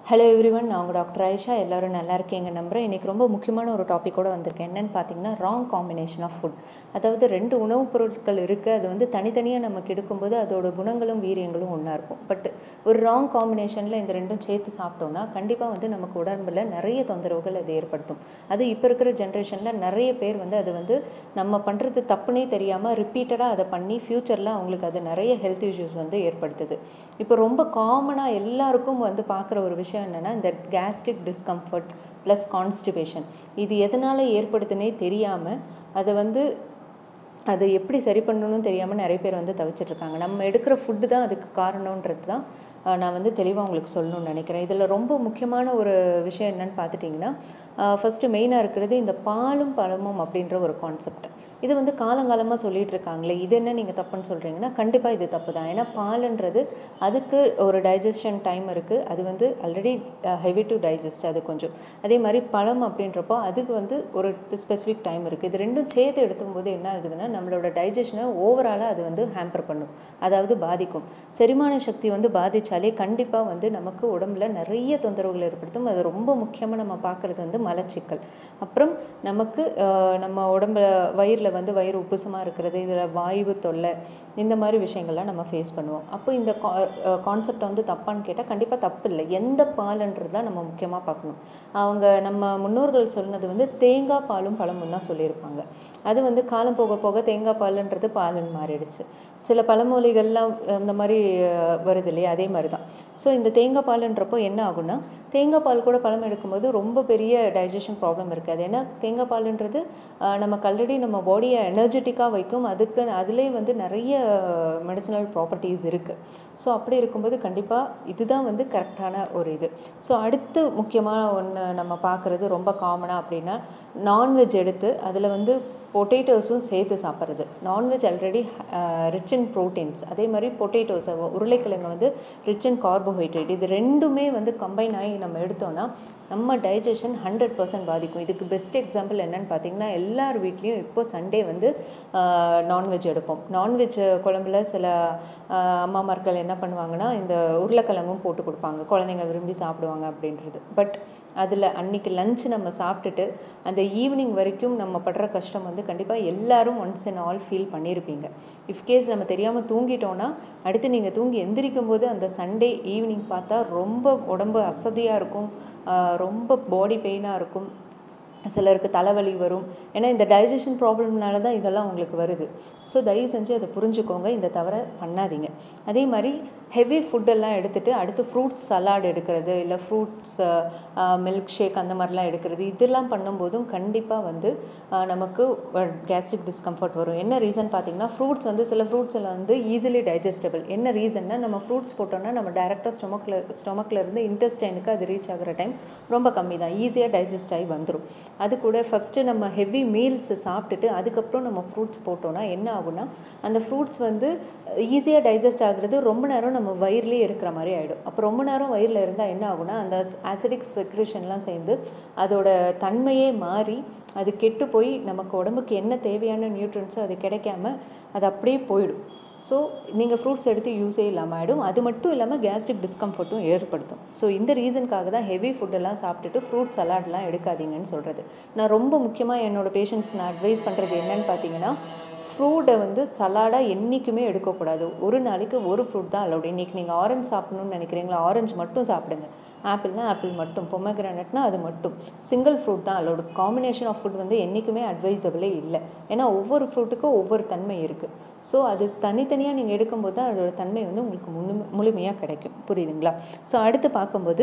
hello everyone நான் உங்கள் doctor Ayesha எல்லோரும் நல்லா இருக்கீங்க நம்புகிறேன் இன்றைக்கி ரொம்ப முக்கியமான ஒரு டாப்பிக்கோட வந்திருக்கேன் என்னென்னு பார்த்தீங்கன்னா ராங் காம்பினேஷன் ஆஃப் ஃபுட் அதாவது ரெண்டு உணவுப் பொருட்கள் இருக்குது அது வந்து தனித்தனியாக நமக்கு எடுக்கும்போது அதோட குணங்களும் வீரியங்களும் ஒன்றா இருக்கும் பட் ஒரு ராங் காம்பினேஷனில் இந்த ரெண்டும் சேர்த்து சாப்பிட்டோம்னா கண்டிப்பாக வந்து நமக்கு உடம்புல நிறைய தொந்தரவுகள் அது ஏற்படுத்தும் அது இப்போ இருக்கிற ஜென்ரேஷனில் நிறைய பேர் வந்து அது வந்து நம்ம பண்ணுறது தப்புனே தெரியாமல் ரிப்பீட்டடாக அதை பண்ணி ஃப்யூச்சரில் அவங்களுக்கு அது நிறைய ஹெல்த் இஷ்யூஸ் வந்து ஏற்படுத்துது இப்போ ரொம்ப காமனாக எல்லாருக்கும் வந்து பார்க்குற ஒரு விஷயம் என்னென்னா இந்த கேஸ்ட்ரிக் டிஸ்கம்ஃபர்ட் ப்ளஸ் கான்ஸ்டிபேஷன் இது எதனால் ஏற்படுத்துனே தெரியாமல் அதை வந்து அது எப்படி சரி பண்ணணும்னு தெரியாமல் நிறைய பேர் வந்து தவிச்சிட்ருக்காங்க நம்ம எடுக்கிற ஃபுட்டு தான் அதுக்கு காரணன்றது தான் நான் வந்து தெளிவாக உங்களுக்கு சொல்லணும்னு நினைக்கிறேன் இதில் ரொம்ப முக்கியமான ஒரு விஷயம் என்னன்னு பார்த்துட்டிங்கன்னா ஃபஸ்ட்டு மெயினாக இருக்கிறது இந்த பாலும் பழமும் அப்படின்ற ஒரு கான்செப்ட் இது வந்து காலங்காலமாக சொல்லிகிட்டு இருக்காங்களே இது என்ன நீங்கள் தப்புன்னு சொல்கிறீங்கன்னா கண்டிப்பாக இது தப்பு தான் ஏன்னா பாலுன்றது அதுக்கு ஒரு டைஜஷன் டைம் இருக்குது அது வந்து ஆல்ரெடி ஹெவி டு டைஜஸ்ட் அது கொஞ்சம் அதே மாதிரி பழம் அப்படின்றப்போ அதுக்கு வந்து ஒரு ஸ்பெசிஃபிக் டைம் இருக்குது இது ரெண்டும் சேர்த்து எடுத்தும்போது என்ன ஆகுதுன்னா நம்மளோட டைஜஷனை ஓவராலாக அது வந்து ஹேம்பர் பண்ணும் அதாவது பாதிக்கும் செரிமான சக்தி வந்து பாதித்தாலே கண்டிப்பாக வந்து நமக்கு உடம்புல நிறைய தொந்தரவுகள் ஏற்படுத்தும் அது ரொம்ப முக்கியமாக நம்ம பார்க்குறது வந்து மலச்சிக்கல் அப்புறம் நமக்கு நம்ம உடம்புல வயிறில் வந்து வயிறு உப்புசமாக இருக்கிறது இதில் வாய்வு தொல்லை இந்த மாதிரி விஷயங்கள்லாம் நம்ம ஃபேஸ் பண்ணுவோம் அப்போ இந்த கான்செப்ட் வந்து தப்பான்னு கேட்டால் கண்டிப்பாக தப்பு இல்லை எந்த பாலுன்றது தான் நம்ம முக்கியமாக பார்க்கணும் அவங்க நம்ம முன்னோர்கள் சொன்னது வந்து தேங்காய் பாலும் பழமும் தான் சொல்லியிருப்பாங்க அது வந்து காலம் போக போக தேங்காய் பாலுன்றது பாலுன்னு மாறிடுச்சு சில பழமொழிகள்லாம் அந்த மாதிரி வருது இல்லையா அதே மாதிரி தான் ஸோ இந்த தேங்காய் பாலுன்றப்போ என்ன ஆகும்னா தேங்காய் பால் கூட பழம் எடுக்கும்போது ரொம்ப பெரிய டைஜஷன் ப்ராப்ளம் இருக்காது ஏன்னா தேங்காய் பாலுன்றது நமக்கு ஆல்ரெடி நம்ம பாடியை எனர்ஜெட்டிக்காக வைக்கும் அதுக்கு அதுலேயே வந்து நிறைய மெடிசனல் ப்ராப்பர்ட்டிஸ் இருக்குது ஸோ அப்படி இருக்கும்போது கண்டிப்பாக இதுதான் வந்து கரெக்டான ஒரு இது ஸோ அடுத்து முக்கியமான ஒன்று நம்ம பார்க்குறது ரொம்ப காமனாக அப்படின்னா நான்வெஜ் எடுத்து அதில் வந்து பொட்டேட்டோஸும் சேர்த்து சாப்பிட்றது nonveg already rich in proteins அதே மாதிரி பொட்டேட்டோஸ் உருளைக்கிழங்கு வந்து ரிச் இன் கார்போஹைட்ரேட் இது ரெண்டுமே வந்து கம்பைன் ஆகி நம்ம எடுத்தோன்னா நம்ம டைஜஷன் ஹண்ட்ரட் பர்சன்ட் பாதிக்கும் இதுக்கு பெஸ்ட் எக்ஸாம்பிள் என்னென்னு பார்த்தீங்கன்னா எல்லார் வீட்லேயும் இப்போ சண்டே வந்து நான்வெஜ் எடுப்போம் நான்வெஜ் குழம்புல சில அம்மாமார்கள் என்ன பண்ணுவாங்கன்னா இந்த உருளைக்கிழங்கும் போட்டு கொடுப்பாங்க குழந்தைங்க விரும்பி சாப்பிடுவாங்க அப்படின்றது பட் அதில் அன்றைக்கி லஞ்ச் நம்ம சாப்பிட்டுட்டு அந்த ஈவினிங் வரைக்கும் நம்ம படுற கஷ்டம் வந்து கண்டிப்பாக எல்லோரும் ஒன்ஸ் அண்ட் ஆல் ஃபீல் பண்ணியிருப்பீங்க இஃப்கேஸ் நம்ம தெரியாமல் தூங்கிட்டோன்னா அடுத்து நீங்கள் தூங்கி எந்திரிக்கும் போது அந்த சண்டே ஈவினிங் பார்த்தா ரொம்ப உடம்பு அசதியாக இருக்கும் ரொம்ப பாடி பெயினாக இருக்கும் சிலருக்கு தலைவலி வரும் ஏன்னா இந்த டைஜஷன் ப்ராப்ளம்னால தான் இதெல்லாம் உங்களுக்கு வருது ஸோ தயவு செஞ்சு அதை புரிஞ்சுக்கோங்க இந்த தவிர பண்ணாதீங்க அதே மாதிரி ஹெவி ஃபுட்டெல்லாம் எடுத்துகிட்டு அடுத்து ஃப்ரூட்ஸ் சலாட் எடுக்கிறது இல்லை ஃப்ரூட்ஸ் மில்க் ஷேக் அந்த மாதிரிலாம் எடுக்கிறது இதெல்லாம் பண்ணும்போதும் கண்டிப்பாக வந்து நமக்கு கேஸ்ட்ரிக் டிஸ்கம்ஃபர்ட் வரும் என்ன ரீசன் பார்த்தீங்கன்னா ஃப்ரூட்ஸ் வந்து சில ஃப்ரூட்ஸில் வந்து ஈஸிலி டைஜஸ்டபிள் என்ன ரீசன்னா நம்ம ஃப்ரூட்ஸ் போட்டோம்னா நம்ம டேரெக்டாக ஸ்டொமக்கில் ஸ்டொமக்கில் இருந்து இன்டெஸ்டைனுக்கு அது ரீச் ஆகிற டைம் ரொம்ப கம்மி தான் ஈஸியாக டைஜஸ்ட் ஆகி வந்துடும் அது கூட ஃபஸ்ட்டு நம்ம ஹெவி மீல்ஸ் சாப்பிட்டுட்டு அதுக்கப்புறம் நம்ம ஃப்ரூட்ஸ் போட்டோன்னா என்ன ஆகும்னா அந்த ஃப்ரூட்ஸ் வந்து ஈஸியாக டைஜஸ்ட் ஆகுறது ரொம்ப நேரம் நம்ம வயிறுலேயே இருக்கிற மாதிரி ஆகிடும் அப்போ ரொம்ப நேரம் வயிறில் இருந்தால் என்ன ஆகும்னா அந்த ஆசிடிக் செக்ரேஷன்லாம் சேர்ந்து அதோட தன்மையே மாறி அது கெட்டு போய் நமக்கு உடம்புக்கு என்ன தேவையான நியூட்ரன்ஸோ அது கிடைக்காம அது அப்படியே போயிடும் ஸோ நீங்கள் ஃப்ரூட்ஸ் எடுத்து யூஸே இல்லாமல் ஆகிடும் அது மட்டும் இல்லாமல் கேஸ்ட்ரிக் டிஸ்கம்ஃபர்ட்டும் ஏற்படுத்தும் ஸோ இந்த ரீசனுக்காக தான் ஹெவி ஃபுட்டெல்லாம் சாப்பிட்டுட்டு ஃப்ரூட் சலாட்லாம் எடுக்காதீங்கன்னு சொல்கிறது நான் ரொம்ப முக்கியமாக என்னோடய பேஷண்ட்ஸ்க்கு நான் அட்வைஸ் பண்ணுறது என்னன்னு பார்த்தீங்கன்னா ஃப்ரூட்டை வந்து சலாடாக என்றைக்குமே எடுக்கக்கூடாது ஒரு நாளைக்கு ஒரு ஃப்ரூட் தான் அலௌட் இன்றைக்கி நீங்கள் ஆரஞ்சு சாப்பிட்ணுன்னு நினைக்கிறீங்களா ஆரஞ்சு மட்டும் சாப்பிடுங்க ஆப்பிள்னா ஆப்பிள் மட்டும் பொமக்ரானட்னா அது மட்டும் சிங்கிள் ஃப்ரூட் தான் அலௌடு காம்பினேஷன் ஆஃப் ஃபுட் வந்து என்றைக்குமே அட்வைசபிளே இல்லை ஏன்னா ஒவ்வொரு ஃப்ரூட்டுக்கும் ஒவ்வொரு தன்மை இருக்குது ஸோ அது தனித்தனியாக நீங்கள் எடுக்கும்போது தான் அதோட தன்மை வந்து உங்களுக்கு முழு முழுமையாக கிடைக்கும் புரியுதுங்களா ஸோ அடுத்து பார்க்கும்போது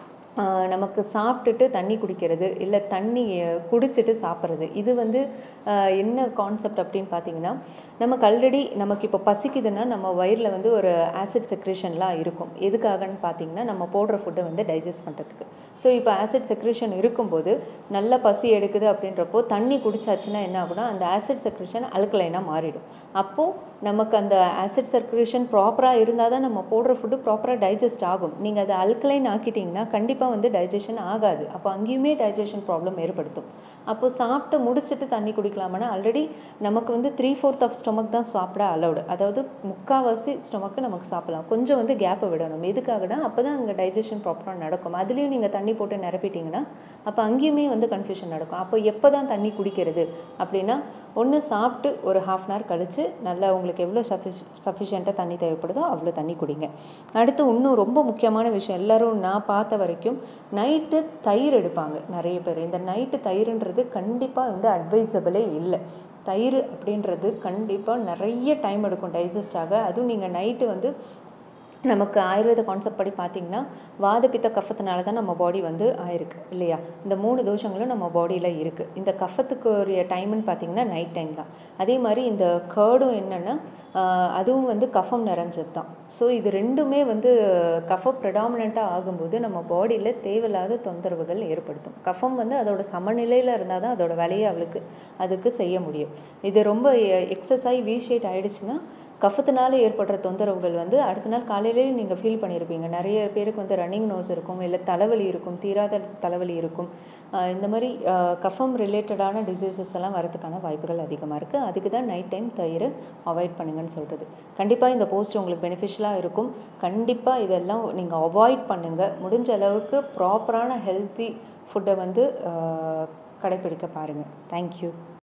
நமக்கு சாப்பிட்டுட்டு தண்ணி குடிக்கிறது இல்லை தண்ணி குடிச்சிட்டு சாப்பிட்றது இது வந்து என்ன கான்செப்ட் அப்படின்னு பார்த்தீங்கன்னா நமக்கு ஆல்ரெடி நமக்கு இப்போ பசிக்குதுன்னா நம்ம வயிறில் வந்து ஒரு ஆசிட் செக்ரேஷன்லாம் இருக்கும் எதுக்காகன்னு பார்த்தீங்கன்னா நம்ம போடுற ஃபுட்டை வந்து டைஜஸ்ட் பண்ணுறதுக்கு ஸோ இப்போ ஆசிட் செக்ரேஷன் இருக்கும்போது நல்ல பசி எடுக்குது அப்படின்றப்போ தண்ணி குடிச்சாச்சுன்னா என்ன ஆகுனா அந்த ஆசிட் செக்ரேஷன் அல்கலைனாக மாறிடும் அப்போது நமக்கு அந்த ஆசிட் சர்க்குலேஷன் ப்ராப்பராக இருந்தால் தான் நம்ம போடுற ஃபுட்டு ப்ராப்பராக டைஜஸ்ட் ஆகும் நீங்கள் அதை அல்கலைன் ஆக்கிட்டிங்கன்னா கண்டிப்பாக கண்டிப்பாக வந்து டைஜஷன் ஆகாது அப்போ அங்கேயுமே டைஜஷன் ப்ராப்ளம் ஏற்படுத்தும் அப்போ சாப்பிட்டு முடிச்சுட்டு தண்ணி குடிக்கலாமான்னா ஆல்ரெடி நமக்கு வந்து த்ரீ ஃபோர்த் ஆஃப் ஸ்டொமக் தான் சாப்பிட அலௌடு அதாவது முக்கால்வாசி ஸ்டொமக்கு நமக்கு சாப்பிடலாம் கொஞ்சம் வந்து கேப்பை விடணும் எதுக்காகனா அப்போ தான் அங்கே டைஜஷன் ப்ராப்பராக நடக்கும் அதுலேயும் நீங்கள் தண்ணி போட்டு நிரப்பிட்டீங்கன்னா அப்போ அங்கேயுமே வந்து கன்ஃபியூஷன் நடக்கும் அப்போ எப்போ தான் தண்ணி குடிக்கிறது அப்படின்னா ஒன்று சாப்பிட்டு ஒரு ஹாஃப் அன் ஹவர் கழித்து நல்லா உங்களுக்கு எவ்வளோ சஃபிஷ் சஃபிஷியண்ட்டாக தண்ணி தேவைப்படுதோ அவ்வளோ தண்ணி குடிங்க அடுத்து இன்னும் ரொம்ப முக்கியமான விஷயம் எல்லோரும் நான் பார்த்த வரைக்கும் நைட்டு தயிர் எடுப்பாங்க நிறைய பேர் இந்த நைட்டு தயிர்ன்றது கண்டிப்பாக வந்து அட்வைசபிளே இல்லை தயிர் அப்படின்றது கண்டிப்பாக நிறைய டைம் எடுக்கும் டைஜஸ்ட் ஆக அதுவும் நீங்கள் நைட்டு வந்து நமக்கு ஆயுர்வேத கான்செப்ட் படி பார்த்திங்கன்னா வாதப்பித்த கஃபத்தினால தான் நம்ம பாடி வந்து ஆயிருக்கு இல்லையா இந்த மூணு தோஷங்களும் நம்ம பாடியில் இருக்குது இந்த கஃபத்துக்கு ஒரு டைம்னு பார்த்திங்கன்னா நைட் டைம் தான் அதே மாதிரி இந்த கேர்டும் என்னென்னா அதுவும் வந்து கஃபம் நிறைஞ்சது தான் ஸோ இது ரெண்டுமே வந்து கஃபம் ப்ரெடாமினண்ட்டாக ஆகும்போது நம்ம பாடியில் தேவையில்லாத தொந்தரவுகள் ஏற்படுத்தும் கஃபம் வந்து அதோட சமநிலையில் இருந்தால் தான் அதோட வேலையை அவளுக்கு அதுக்கு செய்ய முடியும் இது ரொம்ப எக்ஸசைஸ் வி ஷேட் ஆகிடுச்சுன்னா கஃபத்தினால ஏற்படுற தொந்தரவுகள் வந்து அடுத்த நாள் காலையிலேயே நீங்கள் ஃபீல் பண்ணியிருப்பீங்க நிறைய பேருக்கு வந்து ரன்னிங் நோஸ் இருக்கும் இல்லை தலைவலி இருக்கும் தீராத தலைவலி இருக்கும் இந்த மாதிரி கஃபம் ரிலேட்டடான டிசீசஸ் எல்லாம் வரதுக்கான வாய்ப்புகள் அதிகமாக இருக்குது அதுக்கு தான் நைட் டைம் தயிர் அவாய்ட் பண்ணுங்கன்னு சொல்கிறது கண்டிப்பாக இந்த போஸ்ட் உங்களுக்கு பெனிஃபிஷியலாக இருக்கும் கண்டிப்பாக இதெல்லாம் நீங்கள் அவாய்ட் பண்ணுங்கள் முடிஞ்ச அளவுக்கு ப்ராப்பரான ஹெல்த்தி ஃபுட்டை வந்து கடைப்பிடிக்க பாருங்கள் தேங்க்யூ